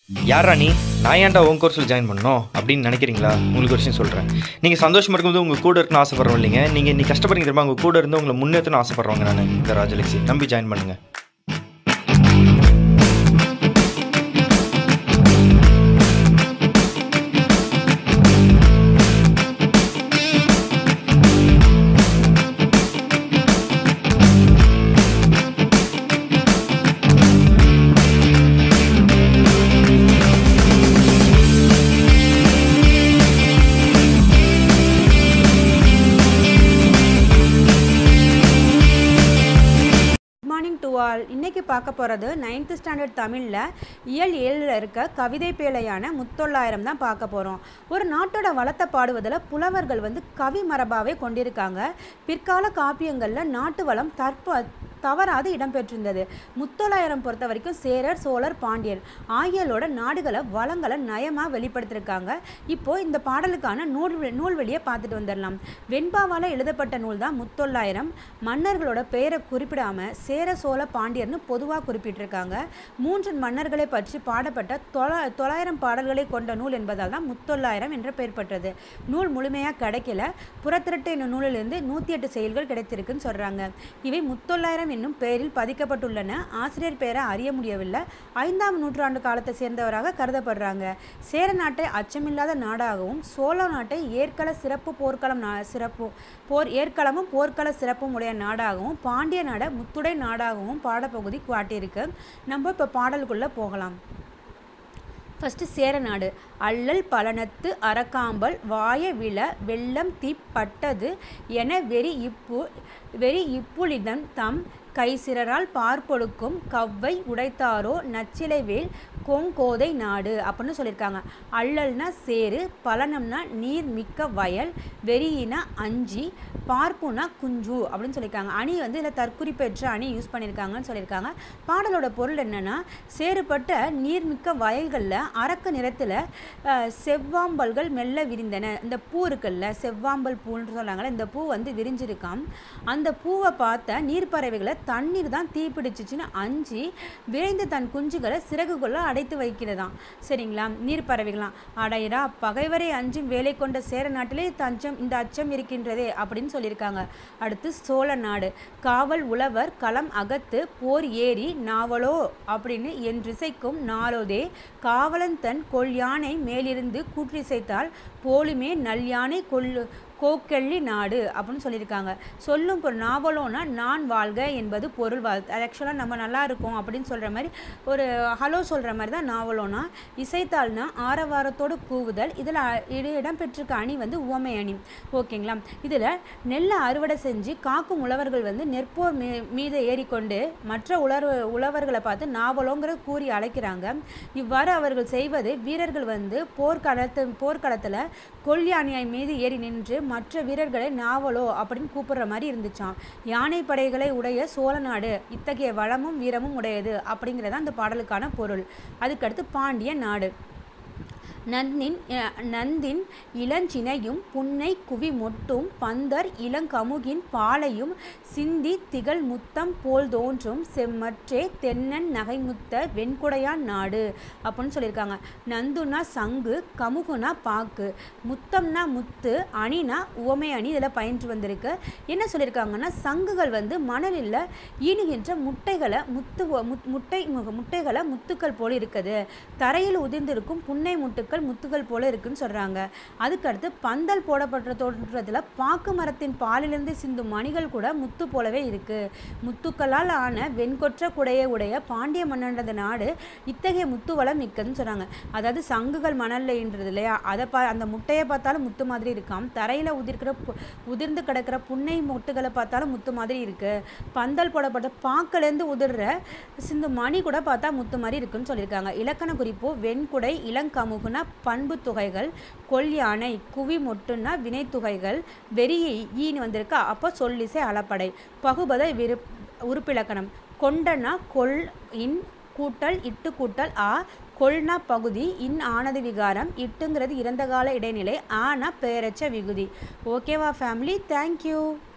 யாரா நீ நான் ஏன்டா உன் கோர்ஸில் ஜாயின் பண்ணணும் அப்படின்னு நினைக்கிறீங்களா உங்களுக்கு ஒரு விஷயம் சொல்கிறேன் நீங்கள் சந்தோஷமாக இருக்கும்போது உங்கள் கூட இருக்கணும்னு ஆசைப்படுறோம் இல்லைங்க நீங்கள் இன்னைக்கு கஷ்டப்படுறீங்க தெரியுமா உங்கள் கூட இருந்து உங்களை முன்னேற்றணும் ஆசைப்படுறவங்க நான் இந்த ராஜலட்சுமி நம்பி ஜாயின் பண்ணுங்கள் குட் மார்னிங் டு ஆல் இன்னைக்கு பார்க்க போகிறது நைன்த்து ஸ்டாண்டர்ட் தமிழில் இயல் ஏழில் இருக்க கவிதை பேழையான முத்தொள்ளாயிரம் தான் பார்க்க போகிறோம் ஒரு நாட்டோட வளத்தை பாடுவதில் புலவர்கள் வந்து கவி மரபாவே கொண்டிருக்காங்க பிற்கால காப்பியங்களில் நாட்டு வளம் தற்ப தவறாது இடம்பெற்றிருந்தது முத்தொள்ளாயிரம் பொறுத்த வரைக்கும் சேரர் சோழர் பாண்டியர் ஆகியோரோட நாடுகளை வளங்களை நயமாக வெளிப்படுத்தியிருக்காங்க இப்போ இந்த பாடலுக்கான நூல் நூல்வெளியை பார்த்துட்டு வந்துடலாம் வெண்பாவால் எழுதப்பட்ட நூல் தான் முத்தொள்ளாயிரம் மன்னர்களோட பெயரை குறிப்பிடாம சேர சோழ பாண்டியர்னு பொதுவாக குறிப்பிட்டிருக்காங்க மூன்று மன்னர்களை பற்றி பாடப்பட்ட தொள தொள்ளாயிரம் பாடல்களை கொண்ட நூல் என்பதால் தான் முத்தொள்ளாயிரம் என்ற பெயர் பெற்றது நூல் முழுமையாக கிடைக்கல புறத்திரட்டு என்னும் நூலிலிருந்து நூற்றி எட்டு செயல்கள் கிடைத்திருக்குன்னு சொல்கிறாங்க இவை முத்தொள்ளாயிரம் என்னும் பெயரில் பதிக்கப்பட்டுள்ளன ஆசிரியர் பெயரை அறிய முடியவில்லை ஐந்தாம் நூற்றாண்டு காலத்தை சேர்ந்தவராக கருதப்படுறாங்க சேர நாட்டை அச்சமில்லாத நாடாகவும் சோழ நாட்டை ஏற்கள சிறப்பு போர்க்களம் நா சிறப்பு போர் ஏற்களமும் போர்க்கள சிறப்பும் உடைய நாடாகவும் பாண்டிய நாடை முத்துடை நாடாகவும் பாடப்பகுதி காட்டியிருக்கு நம்ம இப்போ பாடலுக்குள்ளே போகலாம் ஃபஸ்ட்டு சேரநாடு அல்லல் பலனத்து அரக்காம்பல் வாய விழ வெள்ளம் தீப்பட்டது என வெறி இப்பு வெறி இப்புலிதன் தம் கைசிறரால் பார்ப்பொடுக்கும் கவ்வை உடைத்தாரோ நச்சிலைவேல் கோங்கோதை நாடு அப்படின்னு சொல்லியிருக்காங்க அல்லல்னா சேரு பலனம்னா நீர் மிக்க வயல் வெறியினா அஞ்சி பார்ப்புனா குஞ்சு அப்படின்னு சொல்லியிருக்காங்க அணி வந்து இதில் தற்குறிப்பெற்ற அணி யூஸ் பண்ணியிருக்காங்கன்னு சொல்லியிருக்காங்க பாடலோட பொருள் என்னென்னா சேறுபட்ட நீர்மிக்க வயல்களில் அரக்க நிறத்தில் செவ்வாம்பல்கள் மெல்ல விரிந்தன இந்த பூ இருக்குல்ல செவ்வாம்பல் பூன்னு சொல்கிறாங்களே இந்த பூ வந்து விரிஞ்சிருக்காம் அந்த பூவை பார்த்த நீர்ப்பறவைகளை தண்ணீர் தான் தீப்பிடிச்சிச்சின்னு அஞ்சு விரைந்து தன் குஞ்சுகளை சிறகுக்குள்ள அடைத்து வைக்கிறதாம் சரிங்களா நீர்ப்பறவைகளாம் அடையரா பகைவரை அஞ்சும் வேலை கொண்ட சேர நாட்டிலே தஞ்சம் இந்த அச்சம் இருக்கின்றதே அப்படின்னு சொல்லியிருக்காங்க அடுத்து சோழ நாடு காவல் உழவர் களம் அகத்து போர் ஏறி நாவலோ அப்படின்னு என்றிசைக்கும் நாளோதே காவலன் தன் கொள் யானை மேலிருந்து கூற்றிசைத்தால் போலுமே நல் யானை கொள்ளு கோக்கெள்ளி நாடு அப்படின்னு சொல்லியிருக்காங்க சொல்லும் பொருள் நாவலோனா நான் வாழ்க என்பது பொருள் வாழ்த்து அது ஆக்சுவலாக நம்ம நல்லா இருக்கோம் அப்படின்னு சொல்கிற மாதிரி ஒரு ஹலோ சொல்கிற மாதிரி தான் நாவலோனா இசைத்தாள்னா ஆரவாரத்தோடு கூவுதல் இதில் இது இடம்பெற்றிருக்க அணி வந்து உவமை அணி ஓகேங்களா இதில் நெல்லை அறுவடை செஞ்சு காக்கும் உழவர்கள் வந்து நெற்போர் மீ மீது ஏறிக்கொண்டு மற்ற உலர் உழவர்களை பார்த்து நாவலோங்கிற கூறி அழைக்கிறாங்க இவ்வாறு அவர்கள் செய்வது வீரர்கள் வந்து போர்க்களத்து போர்க்களத்தில் கொல் யானையை மீது ஏறி நின்று மற்ற வீரர்களை நாவலோ அப்படின்னு கூப்பிடுற மாதிரி இருந்துச்சாம் யானை படைகளை உடைய சோழ நாடு இத்தகைய வளமும் வீரமும் உடையது அப்படிங்கிறத அந்த பாடலுக்கான பொருள் அதுக்கடுத்து பாண்டிய நாடு நந்தின் அஹ், நந்தின் இளஞ்சினையும் புன்னை குவி மொட்டும் பந்தர் இளங்கமுகின் பாலையும் சிந்தி திகழ் முத்தம் போல் தோன்றும் செம்மற்றே தென்னன் நகைமுத்த வெண்குடையான் நாடு அப்படின்னு சொல்லியிருக்காங்க நந்துனா சங்கு கமுகுனா பாக்கு முத்தம்னா முத்து அணினா உவமை அணி இதில் பயின்று வந்திருக்கு என்ன சொல்லியிருக்காங்கன்னா சங்குகள் வந்து மணலில் ஈனுகின்ற முட்டைகளை முத்து முத்- முட்டை மு- முட்டைகளை முத்துக்கள் போல் இருக்குது தரையில் உதிர்ந்திருக்கும் புன்னை முட்டுக்கள் முத்துக்கள் போல இருக்குன்னு சொல்கிறாங்க அதுக்கடுத்து பந்தல் போடப்பட்ட தோற்றத்தில் பாக்கு மரத்தின் பாலிலிருந்து சிந்தும் மணிகள் கூட முத்து போலவே இருக்கு முத்துக்களால் ஆன வெண்கொற்ற குடையை உடைய பாண்டிய மன்னனது நாடு இத்தகைய முத்து வளம் மிக்கதுன்னு சொன்னாங்க அதாவது சங்குகள் மணல்லைன்றது இல்லையா அதை பா அந்த முட்டையை பார்த்தாலும் முத்து மாதிரி இருக்காம் தரையில் உதிர்க்கிற பு- உதிர்ந்து கிடக்கிற புன்னை முட்டுகளை பார்த்தாலும் முத்து மாதிரி இருக்கு பந்தல் போடப்பட்ட பாக்கிலேருந்து உதிர்ற சிந்து மணி கூட பார்த்தா முத்து மாதிரி இருக்குன்னு சொல்லியிருக்காங்க இலக்கண குறிப்பு வெண்குடை இளங்கமுகுனா பண்பு தொகைகள் கொல் யானை குவி மொட்டுன்னா வினைத்துகைகள் வெறியை ஈன்னு வந்திருக்கா அப்போ சொல்லிசை அளப்படை பகுபத விரு உறுப்பிலக்கணம் கொண்டனா கொல் இன் கூட்டல் இட்டு கூட்டல் ஆ கொள்னா பகுதி இன் ஆனது விகாரம் இட்டுங்கிறது இறந்த கால இடைநிலை ஆனா பெயரச்ச விகுதி ஓகேவா ஃபேமிலி தேங்க்யூ